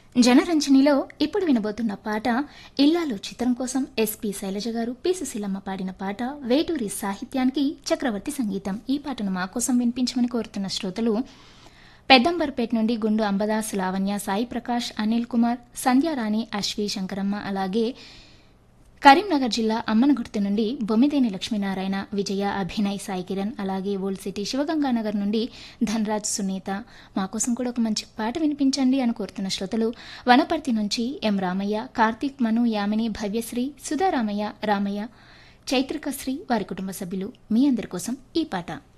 జనరంజనిలో ఇప్పుడు వినబోతున్న పాట ఇల్లాలు చిత్రం కోసం ఎస్పి శైలజ గారు పి సుశీలమ్మ పాడిన పాట వేటూరి సాహిత్యానికి చక్రవర్తి సంగీతం ఈ పాటను మా కోసం వినిపించమని కోరుతున్న శ్రోతలు పెద్దంబర్పేట నుండి గుండు అంబదాస్ లావణ్య సాయి ప్రకాష్ అనిల్ కుమార్ సంధ్యారాణి అశ్వి శంకరమ్మ అలాగే కరీంనగర్ జిల్లా అమ్మనగుర్తు నుండి బొమ్మిదేని లక్ష్మీనారాయణ విజయ అభినయ్ సాయి కిరణ్ అలాగే ఓల్డ్ సిటీ శివగంగానగర్ నుండి ధనరాజ్ సునీత మా కోసం కూడా ఒక మంచి పాట వినిపించండి అని కోరుతున్న శ్రోతలు వనపర్తి నుంచి ఎం రామయ్య కార్తీక్ మను యామిని భవ్యశ్రీ సుధారామయ్య రామయ్య చైత్రికశ్రీ వారి కుటుంబ సభ్యులు మీ అందరి కోసం ఈ పాట